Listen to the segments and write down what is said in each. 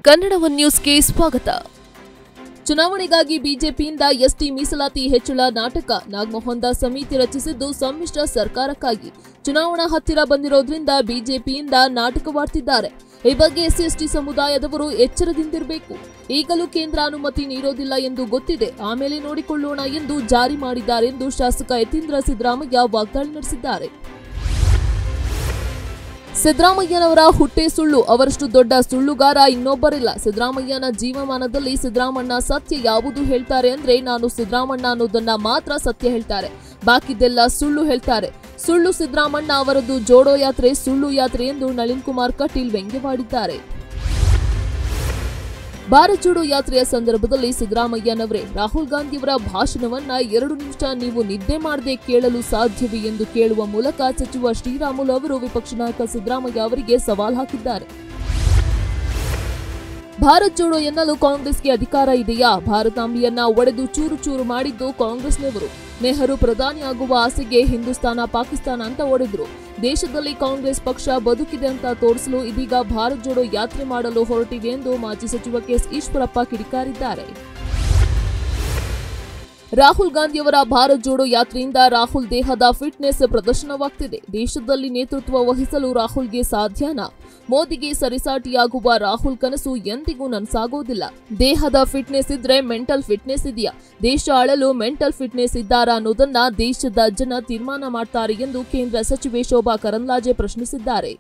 Kannada one ನ್ಯೂಸ್ಗೆ ಸ್ವಾಗತ ಚುನಾವಣೆಗಾಗಿ ಬಿಜೆಪಿಯಿಂದ ಎಸ್ಟಿ ಮೀಸಲಾತಿ ಹೆಚ್ಚಳ ನಾಟಕ ನಾಗಮೋಹನ್ ದಾಸ್ ಸಮಿತಿ ರಚಿಸಿದ್ದು ಸಮ್ಮಿಶ್ರ ಸರ್ಕಾರಕ್ಕಾಗಿ ಚುನಾವಣಾ ಹತ್ತಿರ ಬಂದಿರೋದ್ರಿಂದ ಬಿಜೆಪಿಯಿಂದ ನಾಟಕವಾಡ್ತಿದ್ದಾರೆ ಈ ಬಗ್ಗೆ ಎಸ್ಸಿ ಎಸ್ಟಿ ಸಮುದಾಯದವರು ಎಚ್ಚರದಿಂದಿರಬೇಕು ಈಗಲೂ ಕೇಂದ್ರ ಅನುಮತಿ ನೀಡೋದಿಲ್ಲ ಎಂದು ಗೊತ್ತಿದೆ ಆಮೇಲೆ ನೋಡಿಕೊಳ್ಳೋಣ ಎಂದು ಜಾರಿ ಮಾಡಿದ್ದಾರೆಂದು ಶಾಸಕ ಯತೀಂದ್ರ ಸಿದ್ದರಾಮಯ್ಯ ವಾಗ್ದಾಳಿ ನಡೆಸಿದ್ದಾರೆ ಸಿದ್ದರಾಮಯ್ಯನವರ ಹುಟ್ಟೆ ಸುಳ್ಳು ಅವರಷ್ಟು ದೊಡ್ಡ ಸುಳ್ಳುಗಾರ ಇನ್ನೊಬ್ಬರಿಲ್ಲ ಸಿದ್ದರಾಮಯ್ಯನ ಜೀವಮಾನದಲ್ಲಿ ಸಿದ್ದರಾಮಣ್ಣ ಸತ್ಯ ಯಾವುದು ಹೇಳ್ತಾರೆ ಅಂದ್ರೆ ನಾನು ಸಿದ್ದರಾಮಣ್ಣ ಅನ್ನೋದನ್ನ ಮಾತ್ರ ಸತ್ಯ ಹೇಳ್ತಾರೆ ಬಾಕಿದೆಲ್ಲ ಸುಳ್ಳು ಹೇಳ್ತಾರೆ ಸುಳ್ಳು ಸಿದ್ದರಾಮಣ್ಣ ಅವರದ್ದು ಜೋಡೋ ಯಾತ್ರೆ ಸುಳ್ಳು ಯಾತ್ರೆ ಎಂದು ನಳಿನ್ ಕುಮಾರ್ ಕಟೀಲ್ ವ್ಯಂಗ್ಯವಾಡಿದ್ದಾರೆ ಭಾರತ್ ಜೋಡೋ ಯಾತ್ರೆಯ ಸಂದರ್ಭದಲ್ಲಿ ಸಿದ್ದರಾಮಯ್ಯನವರೇ ರಾಹುಲ್ ಗಾಂಧಿಯವರ ಭಾಷಣವನ್ನ ಎರಡು ನಿಮಿಷ ನೀವು ನಿದ್ದೆ ಮಾಡದೆ ಕೇಳಲು ಸಾಧ್ಯವೇ ಎಂದು ಕೇಳುವ ಮೂಲಕ ಸಚಿವ ಶ್ರೀರಾಮುಲು ಅವರು ವಿಪಕ್ಷ ನಾಯಕ ಸಿದ್ದರಾಮಯ್ಯ ಅವರಿಗೆ ಸವಾಲ್ ಹಾಕಿದ್ದಾರೆ ಭಾರತ್ ಜೋಡೋ ಎನ್ನಲು ಕಾಂಗ್ರೆಸ್ಗೆ ಅಧಿಕಾರ ಇದೆಯಾ ಭಾರತಾಂಬಿಯನ್ನ ಒಡೆದು ಚೂರು ಚೂರು ಮಾಡಿದ್ದು ಕಾಂಗ್ರೆಸ್ನವರು ನೆಹರು ಪ್ರಧಾನಿಯಾಗುವ ಆಸೆಗೆ ಹಿಂದೂಸ್ತಾನ ಪಾಕಿಸ್ತಾನ ಅಂತ ಒಡೆದ್ರು ದೇಶದಲ್ಲಿ ಕಾಂಗ್ರೆಸ್ ಪಕ್ಷ ಬದುಕಿದೆ ಅಂತ ತೋರಿಸಲು ಇದೀಗ ಭಾರತ್ ಜೋಡೋ ಯಾತ್ರೆ ಮಾಡಲು ಹೊರಟಿದೆ ಎಂದು ಮಾಜಿ ಸಚಿವ ಕೆಎಸ್ ಈಶ್ವರಪ್ಪ ಕಿಡಿಕಾರಿದ್ದಾರೆ ರಾಹುಲ್ ಗಾಂಧಿಯವರ ಭಾರತ್ ಜೋಡೋ ಯಾತ್ರೆಯಿಂದ ರಾಹುಲ್ ದೇಹದ ಫಿಟ್ನೆಸ್ ಪ್ರದರ್ಶನವಾಗ್ತಿದೆ ದೇಶದಲ್ಲಿ ನೇತೃತ್ವ ವಹಿಸಲು ರಾಹುಲ್ಗೆ ಸಾಧ್ಯನಾ ಮೋದಿಗೆ ಸರಿಸಾಟಿಯಾಗುವ ರಾಹುಲ್ ಕನಸು ಎಂದಿಗೂ ನನಸಾಗೋದಿಲ್ಲ ದೇಹದ ಫಿಟ್ನೆಸ್ ಇದ್ರೆ ಮೆಂಟಲ್ ಫಿಟ್ನೆಸ್ ಇದೆಯಾ ದೇಶ ಆಳಲು ಮೆಂಟಲ್ ಫಿಟ್ನೆಸ್ ಇದ್ದಾರಾ ಅನ್ನೋದನ್ನ ದೇಶದ ಜನ ತೀರ್ಮಾನ ಮಾಡ್ತಾರೆ ಎಂದು ಕೇಂದ್ರ ಸಚಿವೆ ಶೋಭಾ ಕರಂದ್ಲಾಜೆ ಪ್ರಶ್ನಿಸಿದ್ದಾರೆ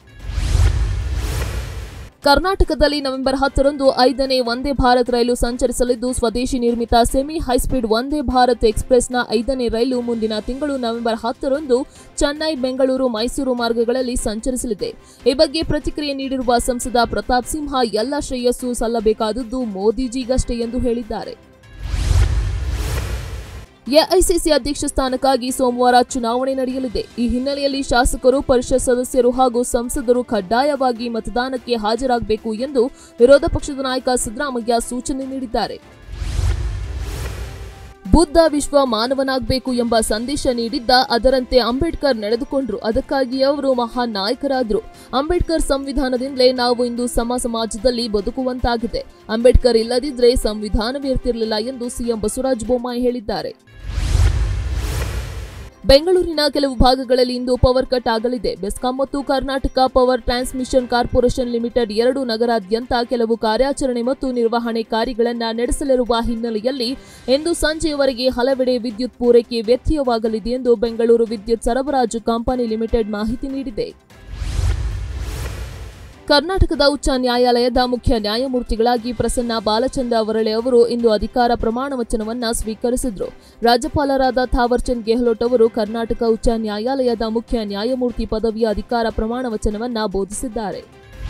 ಕರ್ನಾಟಕದಲ್ಲಿ ನವೆಂಬರ್ ಹತ್ತರಂದು ಐದನೇ ವಂದೇ ಭಾರತ್ ರೈಲು ಸಂಚರಿಸಲಿದ್ದು ಸ್ವದೇಶಿ ನಿರ್ಮಿತ ಸೆಮಿ ಹೈಸ್ಪೀಡ್ ವಂದೇ ಭಾರತ್ ಎಕ್ಸ್ಪ್ರೆಸ್ನ ಐದನೇ ರೈಲು ಮುಂದಿನ ತಿಂಗಳು ನವೆಂಬರ್ ಹತ್ತರಂದು ಚೆನ್ನೈ ಬೆಂಗಳೂರು ಮೈಸೂರು ಮಾರ್ಗಗಳಲ್ಲಿ ಸಂಚರಿಸಲಿದೆ ಈ ಬಗ್ಗೆ ಪ್ರತಿಕ್ರಿಯೆ ನೀಡಿರುವ ಸಂಸದ ಪ್ರತಾಪ್ ಸಿಂಹ ಎಲ್ಲ ಶ್ರೇಯಸ್ಸು ಸಲ್ಲಬೇಕಾದದ್ದು ಮೋದಿಜಿಗಷ್ಟೇ ಎಂದು ಹೇಳಿದ್ದಾರೆ ಎಐಸಿಸಿ ಅಧ್ಯಕ್ಷ ಸ್ಥಾನಕ್ಕಾಗಿ ಸೋಮವಾರ ಚುನಾವಣೆ ನಡೆಯಲಿದೆ ಈ ಹಿನ್ನೆಲೆಯಲ್ಲಿ ಶಾಸಕರು ಪರಿಷತ್ ಸದಸ್ಯರು ಹಾಗೂ ಸಂಸದರು ಕಡ್ಡಾಯವಾಗಿ ಮತದಾನಕ್ಕೆ ಹಾಜರಾಗಬೇಕು ಎಂದು ವಿರೋಧ ಪಕ್ಷದ ನಾಯಕ ಸಿದ್ದರಾಮಯ್ಯ ಸೂಚನೆ ನೀಡಿದ್ದಾರೆ ಬುದ್ಧ ವಿಶ್ವ ಮಾನವನಾಗಬೇಕು ಎಂಬ ಸಂದೇಶ ನೀಡಿದ್ದ ಅದರಂತೆ ಅಂಬೇಡ್ಕರ್ ನಡೆದುಕೊಂಡ್ರು ಅದಕ್ಕಾಗಿ ಅವರು ಮಹಾನ್ ನಾಯಕರಾದ್ರು ಅಂಬೇಡ್ಕರ್ ಸಂವಿಧಾನದಿಂದಲೇ ನಾವು ಇಂದು ಸಮ ಸಮಾಜದಲ್ಲಿ ಬದುಕುವಂತಾಗಿದೆ ಅಂಬೇಡ್ಕರ್ ಇಲ್ಲದಿದ್ರೆ ಸಂವಿಧಾನವೇ ಇರ್ತಿರಲಿಲ್ಲ ಎಂದು ಸಿಎಂ ಬಸವರಾಜ ಬೊಮ್ಮಾಯಿ ಹೇಳಿದ್ದಾರೆ ಬೆಂಗಳೂರಿನ ಕೆಲವು ಭಾಗಗಳಲ್ಲಿ ಇಂದು ಪವರ್ ಕಟ್ ಆಗಲಿದೆ ಬೆಸ್ಕಾಂ ಮತ್ತು Karnataka power transmission corporation limited ಎರಡು ನಗರಾದ್ಯಂತ ಕೆಲವು ಕಾರ್ಯಾಚರಣೆ ಮತ್ತು ನಿರ್ವಹಣೆ ಕಾರ್ಯಗಳನ್ನು ನಡೆಸಲಿರುವ ಹಿನ್ನೆಲೆಯಲ್ಲಿ ಇಂದು ಸಂಜೆಯವರೆಗೆ ಹಲವೆಡೆ ವಿದ್ಯುತ್ ಪೂರೈಕೆ ವ್ಯತ್ಯಯವಾಗಲಿದೆ ಎಂದು ಬೆಂಗಳೂರು ವಿದ್ಯುತ್ ಸರಬರಾಜು ಕಂಪನಿ ಲಿಮಿಟೆಡ್ ಮಾಹಿತಿ ನೀಡಿದೆ ಕರ್ನಾಟಕದ ಉಚ್ಚ ನ್ಯಾಯಾಲಯದ ಮುಖ್ಯ ನ್ಯಾಯಮೂರ್ತಿಗಳಾಗಿ ಪ್ರಸನ್ನ ಬಾಲಚಂದ್ರ ಅವರಳೆ ಅವರು ಇಂದು ಅಧಿಕಾರ ಪ್ರಮಾಣ ವಚನವನ್ನ ಸ್ವೀಕರಿಸಿದ್ರು ರಾಜ್ಯಪಾಲರಾದ ಥಾವರ್ಚಂದ್ ಗೆಹ್ಲೋಟ್ ಅವರು ಕರ್ನಾಟಕ ಉಚ್ಚ ನ್ಯಾಯಾಲಯದ ಮುಖ್ಯ ನ್ಯಾಯಮೂರ್ತಿ ಪದವಿಯ ಅಧಿಕಾರ ಪ್ರಮಾಣ ವಚನವನ್ನ ಬೋಧಿಸಿದ್ದಾರೆ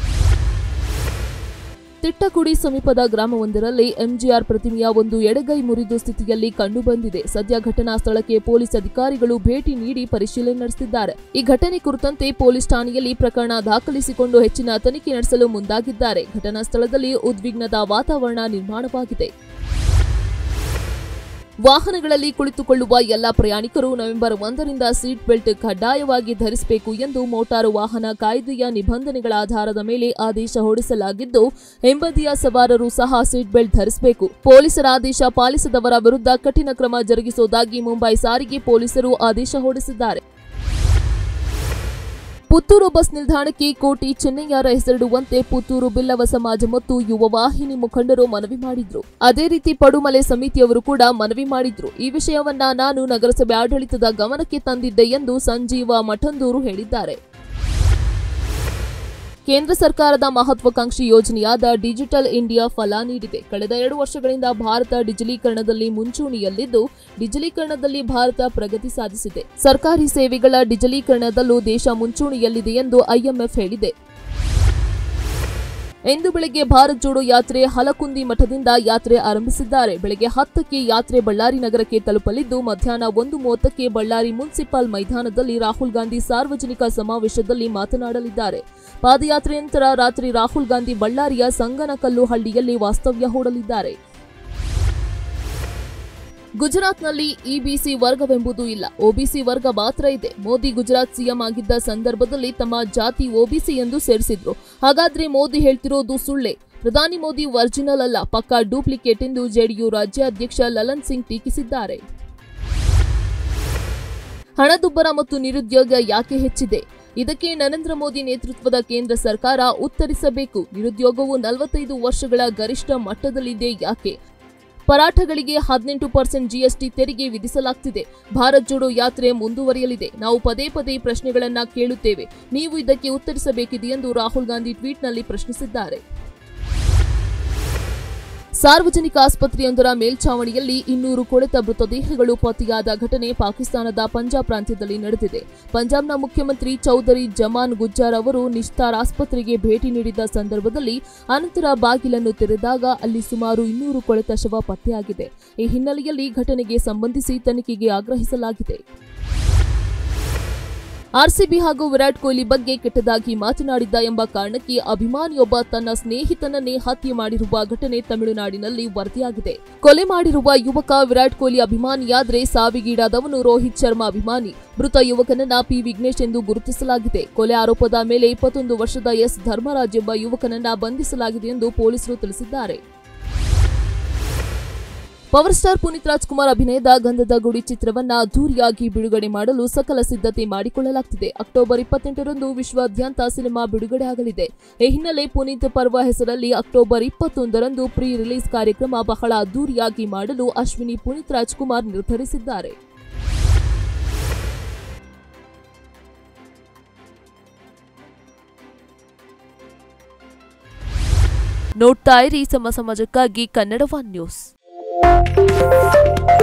ತಿಟ್ಟಕುಡಿ ಸಮೀಪದ ಗ್ರಾಮವೊಂದರಲ್ಲಿ ಎಂಜಿಆರ್ ಪ್ರತಿಮೆಯ ಒಂದು ಎಡಗೈ ಮುರಿದು ಸ್ಥಿತಿಯಲ್ಲಿ ಕಂಡುಬಂದಿದೆ ಸದ್ಯ ಘಟನಾ ಸ್ಥಳಕ್ಕೆ ಪೊಲೀಸ್ ಅಧಿಕಾರಿಗಳು ಭೇಟಿ ನೀಡಿ ಪರಿಶೀಲನೆ ನಡೆಸಿದ್ದಾರೆ ಈ ಘಟನೆ ಕುರಿತಂತೆ ಪೊಲೀಸ್ ಠಾಣೆಯಲ್ಲಿ ಪ್ರಕರಣ ದಾಖಲಿಸಿಕೊಂಡು ಹೆಚ್ಚಿನ ತನಿಖೆ ನಡೆಸಲು ಮುಂದಾಗಿದ್ದಾರೆ ಘಟನಾ ಸ್ಥಳದಲ್ಲಿ ಉದ್ವಿಗ್ನದ ವಾತಾವರಣ ನಿರ್ಮಾಣವಾಗಿದೆ ವಾಹನಗಳಲ್ಲಿ ಕುಳಿತುಕೊಳ್ಳುವ ಎಲ್ಲ ಪ್ರಯಾಣಿಕರು ನವೆಂಬರ್ ಒಂದರಿಂದ ಸೀಟ್ ಬೆಲ್ಟ್ ಕಡ್ಡಾಯವಾಗಿ ಧರಿಸಬೇಕು ಎಂದು ಮೋಟಾರು ವಾಹನ ಕಾಯ್ದೆಯ ನಿಬಂಧನೆಗಳ ಆಧಾರದ ಮೇಲೆ ಆದೇಶ ಹೊರಡಿಸಲಾಗಿದ್ದು ಹಿಂಬದಿಯ ಸವಾರರು ಸಹ ಸೀಟ್ ಬೆಲ್ಟ್ ಧರಿಸಬೇಕು ಪೊಲೀಸರ ಆದೇಶ ಪಾಲಿಸದವರ ವಿರುದ್ಧ ಕಠಿಣ ಕ್ರಮ ಜರುಗಿಸುವುದಾಗಿ ಮುಂಬೈ ಸಾರಿಗೆ ಪೊಲೀಸರು ಆದೇಶ ಹೊರಡಿಸಿದ್ದಾರೆ ಪುತ್ತೂರು ಬಸ್ ನಿಲ್ದಾಣಕ್ಕೆ ಕೋಟಿ ಚೆನ್ನಯ್ಯರ ಹೆಸರಿಡುವಂತೆ ಪುತ್ತೂರು ಬಿಲ್ಲವ ಸಮಾಜ ಮತ್ತು ಯುವ ವಾಹಿನಿ ಮುಖಂಡರು ಮನವಿ ಮಾಡಿದ್ರು ಅದೇ ರೀತಿ ಪಡುಮಲೆ ಸಮಿತಿಯವರು ಕೂಡ ಮನವಿ ಮಾಡಿದ್ರು ಈ ವಿಷಯವನ್ನ ನಾನು ನಗರಸಭೆ ಆಡಳಿತದ ಗಮನಕ್ಕೆ ತಂದಿದ್ದೆ ಎಂದು ಸಂಜೀವ ಮಠಂದೂರು ಹೇಳಿದ್ದಾರೆ ಕೇಂದ್ರ ಸರ್ಕಾರದ ಮಹತ್ವಾಕಾಂಕ್ಷಿ ಯೋಜನೆಯಾದ ಡಿಜಿಟಲ್ ಇಂಡಿಯಾ ಫಲ ನೀಡಿದೆ ಕಳೆದ ಎರಡು ವರ್ಷಗಳಿಂದ ಭಾರತ ಡಿಜಿಟಲೀಕರಣದಲ್ಲಿ ಮುಂಚೂಣಿಯಲ್ಲಿದ್ದು ಡಿಜಿಟಲೀಕರಣದಲ್ಲಿ ಭಾರತ ಪ್ರಗತಿ ಸಾಧಿಸಿದೆ ಸರ್ಕಾರಿ ಸೇವೆಗಳ ಡಿಜಿಟಲೀಕರಣದಲ್ಲೂ ದೇಶ ಮುಂಚೂಣಿಯಲ್ಲಿದೆ ಎಂದು ಐಎಂಎಫ್ ಹೇಳಿದೆ ಇಂದು ಬೆಳಗ್ಗೆ ಭಾರತ್ ಜೋಡೋ ಯಾತ್ರೆ ಹಲಕುಂದಿ ಮಠದಿಂದ ಯಾತ್ರೆ ಆರಂಭಿಸಿದ್ದಾರೆ ಬೆಳಗ್ಗೆ ಹತ್ತಕ್ಕೆ ಯಾತ್ರೆ ಬಳ್ಳಾರಿ ನಗರಕ್ಕೆ ತಲುಪಲಿದ್ದು ಮಧ್ಯಾಹ್ನ ಒಂದು ಮೂವತ್ತಕ್ಕೆ ಬಳ್ಳಾರಿ ಮುನ್ಸಿಪಲ್ ಮೈದಾನದಲ್ಲಿ ರಾಹುಲ್ ಗಾಂಧಿ ಸಾರ್ವಜನಿಕ ಸಮಾವೇಶದಲ್ಲಿ ಮಾತನಾಡಲಿದ್ದಾರೆ ಪಾದಯಾತ್ರೆ ನಂತರ ರಾತ್ರಿ ರಾಹುಲ್ ಗಾಂಧಿ ಬಳ್ಳಾರಿಯ ಸಂಗನಕಲ್ಲು ಹಳ್ಳಿಯಲ್ಲಿ ವಾಸ್ತವ್ಯ ಹೂಡಲಿದ್ದಾರೆ ಗುಜರಾತ್ನಲ್ಲಿ ಇಬಿಸಿ ವರ್ಗವೆಂಬುದು ಇಲ್ಲ ಒಬಿಸಿ ವರ್ಗ ಮಾತ್ರ ಇದೆ ಮೋದಿ ಗುಜರಾತ್ ಸಿಎಂ ಆಗಿದ್ದ ಸಂದರ್ಭದಲ್ಲಿ ತಮ್ಮ ಜಾತಿ ಒಬಿಸಿ ಎಂದು ಸೇರಿಸಿದ್ರು ಹಾಗಾದ್ರೆ ಮೋದಿ ಹೇಳ್ತಿರೋದು ಸುಳ್ಳೆ ಪ್ರಧಾನಿ ಮೋದಿ ಒರಿಜಿನಲ್ ಅಲ್ಲ ಪಕ್ಕಾ ಡೂಪ್ಲಿಕೇಟ್ ಎಂದು ಜೆಡಿಯು ರಾಜ್ಯಾಧ್ಯಕ್ಷ ಲಲನ್ ಸಿಂಗ್ ಟೀಕಿಸಿದ್ದಾರೆ ಹಣದುಬ್ಬರ ಮತ್ತು ನಿರುದ್ಯೋಗ ಯಾಕೆ ಹೆಚ್ಚಿದೆ ಇದಕ್ಕೆ ನರೇಂದ್ರ ಮೋದಿ ನೇತೃತ್ವದ ಕೇಂದ್ರ ಸರ್ಕಾರ ಉತ್ತರಿಸಬೇಕು ನಿರುದ್ಯೋಗವು ನಲವತ್ತೈದು ವರ್ಷಗಳ ಗರಿಷ್ಠ ಮಟ್ಟದಲ್ಲಿದೆ ಯಾಕೆ ಪರಾಠಗಳಿಗೆ ಹದಿನೆಂಟು ಪರ್ಸೆಂಟ್ ಜಿಎಸ್ಟಿ ತೆರಿಗೆ ವಿಧಿಸಲಾಗ್ತಿದೆ ಭಾರತ್ ಜೋಡೋ ಯಾತ್ರೆ ಮುಂದುವರಿಯಲಿದೆ ನಾವು ಪದೇ ಪದೇ ಪ್ರಶ್ನೆಗಳನ್ನ ಕೇಳುತ್ತೇವೆ ನೀವು ಇದಕ್ಕೆ ಉತ್ತರಿಸಬೇಕಿದೆ ಎಂದು ರಾಹುಲ್ ಗಾಂಧಿ ಟ್ವೀಟ್ನಲ್ಲಿ ಪ್ರಶ್ನಿಸಿದ್ದಾರೆ ಸಾರ್ವಜನಿಕ ಆಸ್ಪತ್ರೆಯೊಂದರ ಮೇಲ್ಛಾವಣಿಯಲ್ಲಿ ಇನ್ನೂರು ಕೊಳೆತ ಮೃತದೇಹಗಳು ಪತ್ತೆಯಾದ ಘಟನೆ ಪಾಕಿಸ್ತಾನದ ಪಂಜಾಬ್ ಪ್ರಾಂತ್ಯದಲ್ಲಿ ನಡೆದಿದೆ ಪಂಜಾಬ್ನ ಮುಖ್ಯಮಂತ್ರಿ ಚೌಧರಿ ಜಮಾನ್ ಗುಜ್ಜಾರ್ ಅವರು ನಿಶ್ತಾರ್ ಆಸ್ಪತ್ರೆಗೆ ಭೇಟಿ ನೀಡಿದ ಸಂದರ್ಭದಲ್ಲಿ ಅನಂತರ ಬಾಗಿಲನ್ನು ತೆರೆದಾಗ ಅಲ್ಲಿ ಸುಮಾರು ಇನ್ನೂರು ಕೊಳೆತ ಶವ ಪತ್ತೆಯಾಗಿದೆ ಈ ಹಿನ್ನೆಲೆಯಲ್ಲಿ ಘಟನೆಗೆ ಸಂಬಂಧಿಸಿ ತನಿಖೆಗೆ ಆಗ್ರಹಿಸಲಾಗಿದೆ ಆರ್ಸಿಬಿ ಹಾಗೂ ವಿರಾಟ್ ಕೊಹ್ಲಿ ಬಗ್ಗೆ ಕೆಟ್ಟದಾಗಿ ಮಾತನಾಡಿದ್ದ ಎಂಬ ಕಾರಣಕ್ಕೆ ಅಭಿಮಾನಿಯೊಬ್ಬ ತನ್ನ ಸ್ನೇಹಿತನನ್ನೇ ಹತ್ಯೆ ಮಾಡಿರುವ ಘಟನೆ ತಮಿಳುನಾಡಿನಲ್ಲಿ ವರದಿಯಾಗಿದೆ ಕೊಲೆ ಮಾಡಿರುವ ಯುವಕ ವಿರಾಟ್ ಕೊಹ್ಲಿ ಅಭಿಮಾನಿಯಾದ್ರೆ ಸಾವಿಗೀಡಾದವನು ರೋಹಿತ್ ಶರ್ಮಾ ಅಭಿಮಾನಿ ಮೃತ ಯುವಕನನ್ನ ಪಿ ವಿಘ್ನೇಶ್ ಎಂದು ಗುರುತಿಸಲಾಗಿದೆ ಕೊಲೆ ಆರೋಪದ ಮೇಲೆ ಇಪ್ಪತ್ತೊಂದು ವರ್ಷದ ಎಸ್ ಧರ್ಮರಾಜ್ ಎಂಬ ಯುವಕನನ್ನ ಬಂಧಿಸಲಾಗಿದೆ ಎಂದು ಪೊಲೀಸರು ತಿಳಿಸಿದ್ದಾರೆ ಪವರ್ ಸ್ಟಾರ್ ಪುನೀತ್ ರಾಜ್ಕುಮಾರ್ ಅಭಿನಯದ ಗಂಧದ ಗುಡಿ ಚಿತ್ರವನ್ನ ಅದ್ದೂರಿಯಾಗಿ ಬಿಡುಗಡೆ ಮಾಡಲು ಸಕಲ ಸಿದ್ಧತೆ ಮಾಡಿಕೊಳ್ಳಲಾಗುತ್ತಿದೆ ಅಕ್ಟೋಬರ್ ಇಪ್ಪತ್ತೆಂಟರಂದು ವಿಶ್ವಾದ್ಯಂತ ಸಿನಿಮಾ ಬಿಡುಗಡೆ ಆಗಲಿದೆ ಈ ಹಿನ್ನೆಲೆ ಪುನೀತ್ ಪರ್ವ ಹೆಸರಲ್ಲಿ ಅಕ್ಟೋಬರ್ ಇಪ್ಪತ್ತೊಂದರಂದು ಪ್ರೀ ರಿಲೀಸ್ ಕಾರ್ಯಕ್ರಮ ಬಹಳ ಅದ್ದೂರಿಯಾಗಿ ಮಾಡಲು ಅಶ್ವಿನಿ ಪುನೀತ್ ರಾಜ್ಕುಮಾರ್ ನಿರ್ಧರಿಸಿದ್ದಾರೆ ನೋಡ್ತಾ ಇರಿ ಸಮ ಸಮಾಜಕ್ಕಾಗಿ ಕನ್ನಡ ಒನ್ ನ್ಯೂಸ್